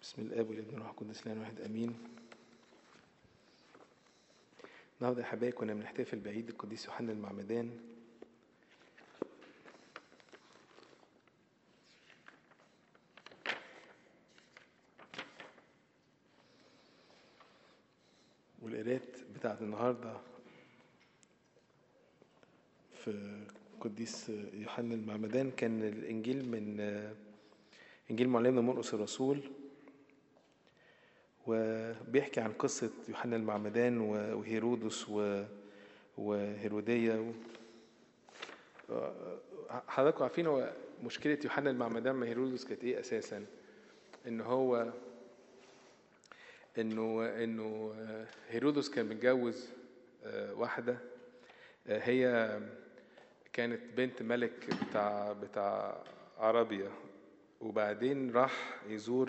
بسم الاب والابن والروح القدس الان واحد امين النهارده يا حبايبي كنا بنحتفل بعيد القديس يوحنا المعمدان والقراءات بتاعت النهارده في قديس يوحنا المعمدان كان الانجيل من انجيل معلمنا مرقس الرسول وبيحكي عن قصة يوحنا المعمدان وهيرودس وهيرودية حضراتكم عارفين هو مشكلة يوحنا المعمدان مع هيرودس كانت ايه اساسا؟ ان هو انه انه هيرودس كان متجوز واحدة هي كانت بنت ملك بتاع بتاع عربية وبعدين راح يزور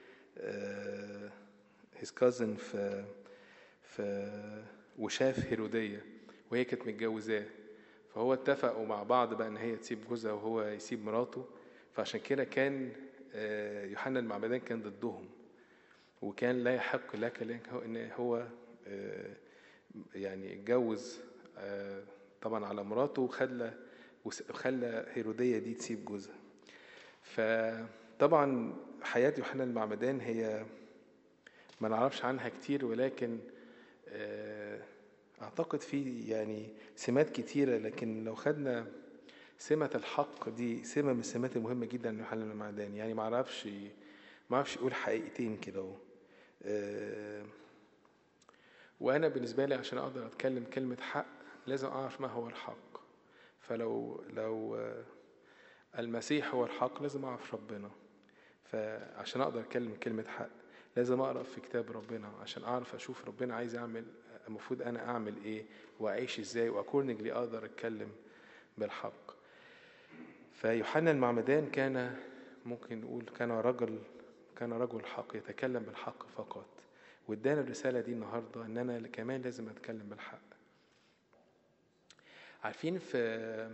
هيز كازن في في وشاف هيرودية وهي كانت متجوزاه فهو اتفقوا مع بعض بقى ان هي تسيب جوزها وهو يسيب مراته فعشان كده كان يوحنا المعمدان كان ضدهم وكان لا يحق لك ان هو يعني اتجوز طبعا على مراته وخلى وخلى هيرودية دي تسيب جوزها فطبعا حياة يوحنا المعمدان هي ما نعرفش عنها كتير ولكن أعتقد في يعني سمات كتيرة لكن لو خدنا سمة الحق دي سمة من السمات المهمة جدا ليوحنا المعمدان يعني ما اعرفش ما اعرفش اقول حقيقتين كده اهو وانا بالنسبه لي عشان اقدر اتكلم كلمه حق لازم اعرف ما هو الحق فلو لو المسيح هو الحق لازم اعرف ربنا فعشان اقدر اتكلم كلمه حق لازم اقرا في كتاب ربنا عشان اعرف اشوف ربنا عايز يعمل المفروض انا اعمل ايه واعيش ازاي واكورنجلي اقدر اتكلم بالحق فيوحنا المعمدان كان ممكن نقول كان رجل كان رجل حق يتكلم بالحق فقط وادانا الرساله دي النهارده ان انا كمان لازم اتكلم بالحق عارفين في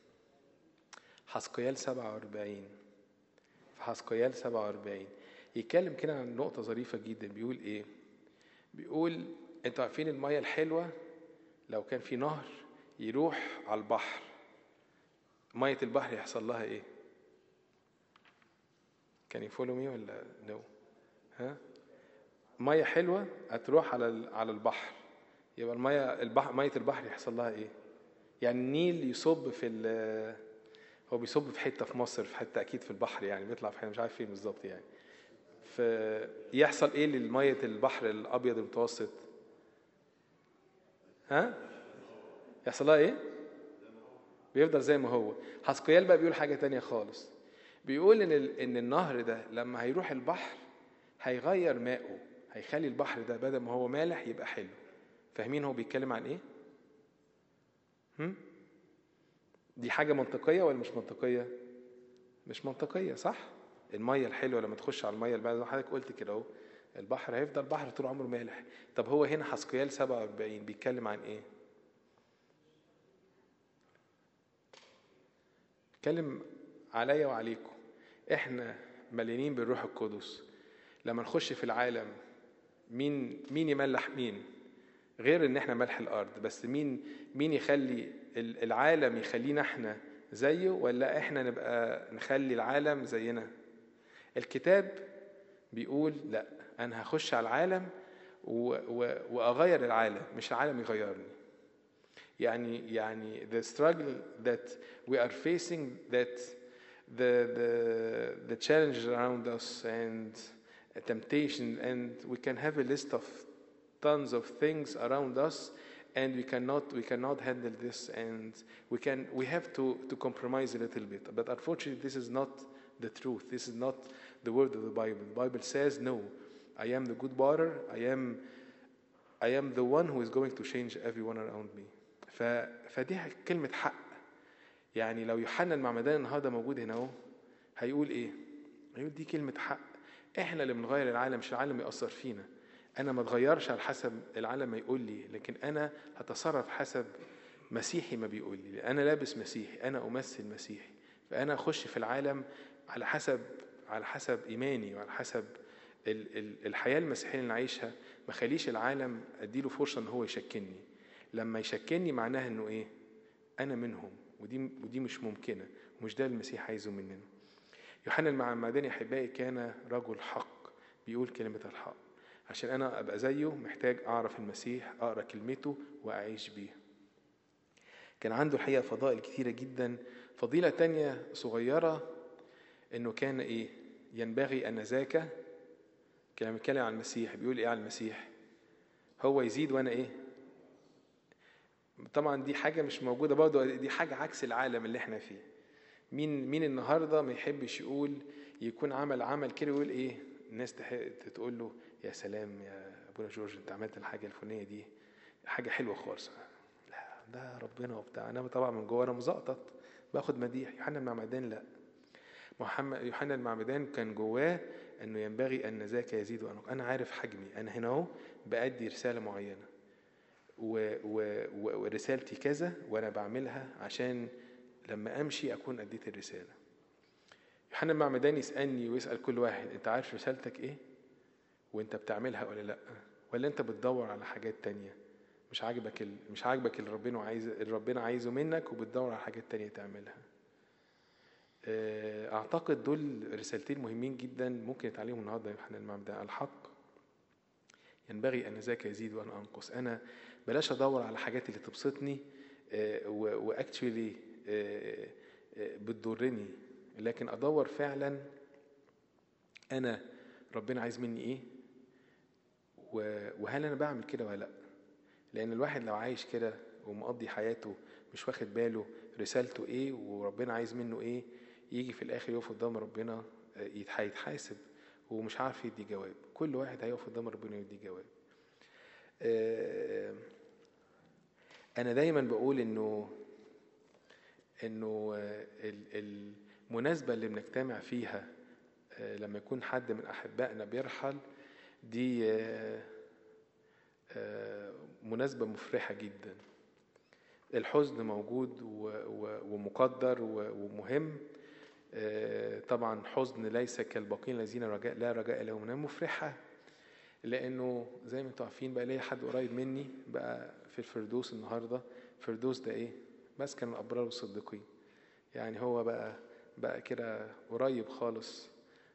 حسقيال 47 في حسقيال 47 يتكلم كده عن نقطة ظريفة جدا بيقول إيه؟ بيقول أنتوا عارفين المية الحلوة لو كان في نهر يروح على البحر مية البحر يحصل لها إيه؟ كان يفولو مي ولا نو؟ ها؟ مية حلوة هتروح على على البحر يبقى المية البحر مية البحر يحصل لها إيه؟ يعني النيل يصب في هو بيصب في حته في مصر في حته اكيد في البحر يعني بيطلع في حته مش عارف فين بالظبط يعني فيحصل ايه للميه البحر الابيض المتوسط ها يحصل لها ايه بيفضل زي ما هو حسقيال بقى بيقول حاجه تانية خالص بيقول ان ان النهر ده لما هيروح البحر هيغير ماءه هيخلي البحر ده بدل ما هو مالح يبقى حلو فاهمين هو بيتكلم عن ايه هم؟ دي حاجة منطقية ولا مش منطقية؟ مش منطقية صح؟ المية الحلوة لما تخش على المية الباردة حضرتك قلت كده اهو البحر هيفضل بحر طول عمره مالح طب هو هنا حسقيال 47 بيتكلم عن ايه؟ بيتكلم عليا وعليكم احنا مليانين بالروح القدس لما نخش في العالم مين مين يملح مين؟ غير ان احنا ملح الارض بس مين مين يخلي العالم يخلينا احنا زيه ولا احنا نبقى نخلي العالم زينا الكتاب بيقول لا انا هخش على العالم و و واغير العالم مش العالم يغيرني يعني يعني the struggle that we are facing that the the the challenges around us and temptation and we can have a list of tons of things around us and we cannot we cannot handle this and we can we have to to compromise a little bit but unfortunately this is not the truth this is not the word of the bible the bible says no i am the good water i am i am the one who is going to change everyone around me ف فدي كلمه حق يعني لو يوحنا المعمدان النهارده موجود هنا اهو هيقول ايه هيقول دي كلمه حق احنا اللي بنغير العالم مش العالم يأثر فينا انا ما اتغيرش على حسب العالم ما يقول لي لكن انا هتصرف حسب مسيحي ما بيقول لي انا لابس مسيحي انا امثل مسيحي فانا اخش في العالم على حسب على حسب ايماني وعلى حسب الحياه المسيحيه اللي نعيشها ما خليش العالم اديله فرصه ان هو يشكلني لما يشكلني معناها انه ايه انا منهم ودي ودي مش ممكنه ومش ده المسيح عايزه مننا يوحنا المعمداني احبائي كان رجل حق بيقول كلمه الحق عشان انا ابقى زيه محتاج اعرف المسيح اقرا كلمته واعيش بيه كان عنده الحقيقه فضائل كثيره جدا فضيله تانية صغيره انه كان ايه ينبغي ان ذاك كان بيتكلم عن المسيح بيقول ايه عن المسيح هو يزيد وانا ايه طبعا دي حاجه مش موجوده برضه دي حاجه عكس العالم اللي احنا فيه مين مين النهارده ما يحبش يقول يكون عمل عمل كده يقول ايه الناس تقول له يا سلام يا ابونا جورج انت عملت الحاجه الفلانيه دي حاجه حلوه خالص لا ده ربنا وبتاع انا طبعا من جوه انا مزقطط باخد مديح يوحنا المعمدان لا محمد يوحنا المعمدان كان جواه انه ينبغي ان ذاك يزيد وانا انا عارف حجمي انا هنا اهو بادي رساله معينه و... و... ورسالتي كذا وانا بعملها عشان لما امشي اكون اديت الرساله يوحنا المعمدان يسالني ويسال كل واحد انت عارف رسالتك ايه وانت بتعملها ولا لا ولا انت بتدور على حاجات تانية مش عاجبك ال... مش عاجبك اللي ربنا عايز اللي ربنا عايزه منك وبتدور على حاجات تانية تعملها اعتقد دول رسالتين مهمين جدا ممكن يتعلمهم النهارده يوحنا المعمدان الحق ينبغي ان ذاك يزيد وانا انقص انا بلاش ادور على الحاجات اللي تبسطني واكشولي بتضرني لكن ادور فعلا انا ربنا عايز مني ايه وهل انا بعمل كده ولا لا لان الواحد لو عايش كده ومقضي حياته مش واخد باله رسالته ايه وربنا عايز منه ايه يجي في الاخر يقف قدام ربنا هيتحاسب ومش عارف يدي جواب كل واحد هيقف قدام ربنا يدي جواب انا دايما بقول انه انه المناسبه اللي بنجتمع فيها لما يكون حد من احبائنا بيرحل دي مناسبه مفرحه جدا الحزن موجود ومقدر ومهم طبعا حزن ليس كالباقين الذين رجاء لا رجاء لهم مفرحه لانه زي ما انتم عارفين بقى ليا حد قريب مني بقى في الفردوس النهارده الفردوس ده ايه مسكن الابرار والصديقين يعني هو بقى بقى كده قريب خالص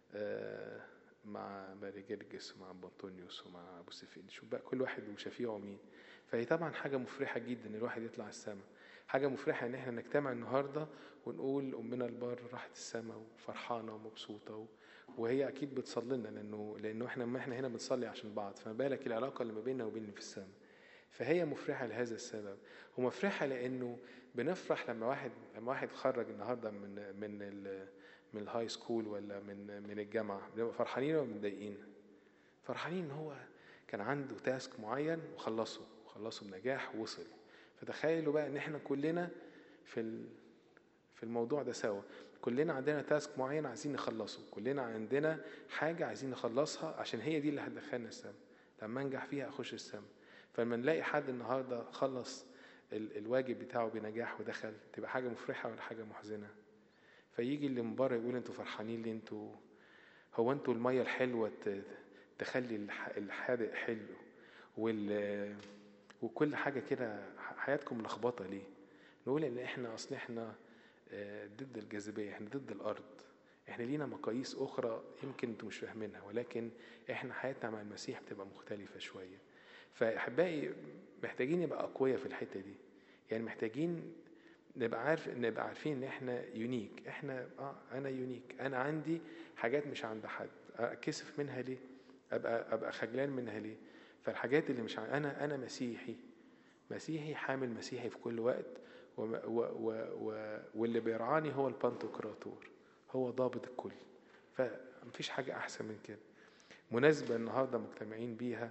مع ماري جرجس ومع ابو انطونيوس ومع ابو سفين شوف بقى كل واحد وشفيعه مين فهي طبعا حاجه مفرحه جدا ان الواحد يطلع السماء حاجه مفرحه ان احنا نجتمع النهارده ونقول امنا البار راحت السماء وفرحانه ومبسوطه وهي اكيد بتصلي لنا لانه لانه احنا ما احنا هنا بنصلي عشان بعض فما بالك العلاقه اللي ما بيننا وبين اللي في السماء فهي مفرحه لهذا السبب ومفرحه لانه بنفرح لما واحد لما واحد خرج النهارده من من ال من الهاي سكول ولا من من الجامعه بنبقى فرحانين ولا متضايقين فرحانين ان هو كان عنده تاسك معين وخلصه وخلصه بنجاح ووصل فتخيلوا بقى ان احنا كلنا في في الموضوع ده سوا كلنا عندنا تاسك معين عايزين نخلصه كلنا عندنا حاجة عايزين نخلصها عشان هي دي اللي هتدخلنا السما لما انجح فيها اخش السما فلما نلاقي حد النهارده خلص الواجب بتاعه بنجاح ودخل تبقى حاجة مفرحة ولا حاجة محزنة فيجي اللي من بره يقول انتوا فرحانين ليه انتوا هو انتوا المية الحلوة تخلي الحادق حلو وال وكل حاجة كده حياتكم ملخبطة ليه نقول ان احنا اصل احنا ضد الجاذبية احنا ضد الارض احنا لينا مقاييس اخرى يمكن انتم مش فاهمينها ولكن احنا حياتنا مع المسيح بتبقى مختلفة شوية فاحبائي محتاجين نبقى اقوياء في الحتة دي يعني محتاجين نبقى عارف نبقى عارفين ان احنا يونيك احنا اه انا يونيك انا عندي حاجات مش عند حد اكسف منها ليه ابقى ابقى خجلان منها ليه فالحاجات اللي مش انا انا مسيحي مسيحي حامل مسيحي في كل وقت و و و و واللي بيرعاني هو البانتوكراتور هو ضابط الكل فمفيش حاجة أحسن من كده مناسبة النهاردة مجتمعين بيها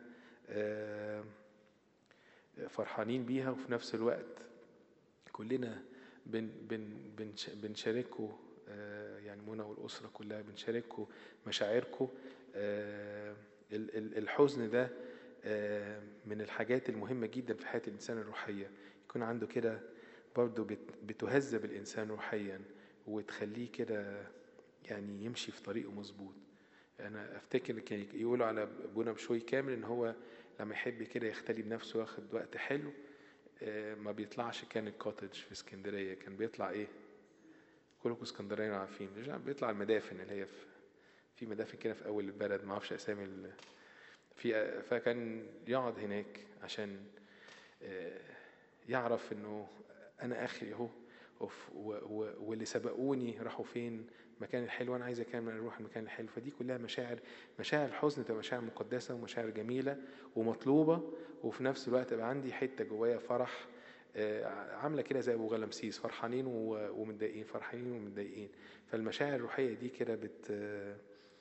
فرحانين بيها وفي نفس الوقت كلنا بن بن بن بنشاركوا يعني منى والأسرة كلها بنشاركوا مشاعركم الحزن ده من الحاجات المهمة جدا في حياة الإنسان الروحية يكون عنده كده برضه بتهذب الإنسان روحيا وتخليه كده يعني يمشي في طريقه مظبوط انا افتكر كان يقولوا على ابونا بشوي كامل ان هو لما يحب كده يختلي بنفسه وياخد وقت حلو آه، ما بيطلعش كان الكوتج في اسكندريه كان بيطلع ايه كلكم اسكندرانيين عارفين مش عارف بيطلع المدافن اللي هي في في مدافن كده في اول البلد ما اعرفش اسامي ال- في فكان يقعد هناك عشان آه، يعرف انه انا اخري اهو وف- و- و- واللي سبقوني راحوا فين المكان الحلو انا عايز اكمل اروح المكان الحلو فدي كلها مشاعر مشاعر الحزن تبقى مشاعر مقدسه ومشاعر جميله ومطلوبه وفي نفس الوقت يبقى عندي حته جوايا فرح آه، عامله كده زي ابو غلمسيس فرحانين و- ومتضايقين فرحانين ومتضايقين فالمشاعر الروحيه دي كده بت آه،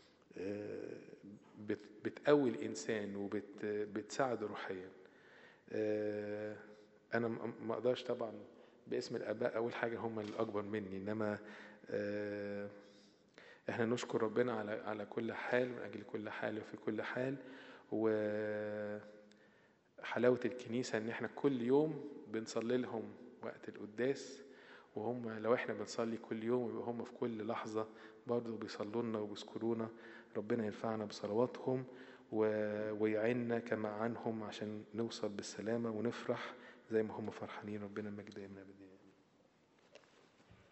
بت بتقوي الانسان وبتساعده روحيا آه، انا م- ما اقدرش طبعا باسم الاباء اول حاجه هم الاكبر مني انما آه، احنا نشكر ربنا على على كل حال من اجل كل حال وفي كل حال وحلاوه الكنيسه ان احنا كل يوم بنصلي لهم وقت القداس وهم لو احنا بنصلي كل يوم يبقى هم في كل لحظه برضه بيصلوا لنا وبيذكرونا ربنا ينفعنا بصلواتهم و- ويعيننا كما عنهم عشان نوصل بالسلامه ونفرح زي ما هم فرحانين ربنا المجد دايما ابدا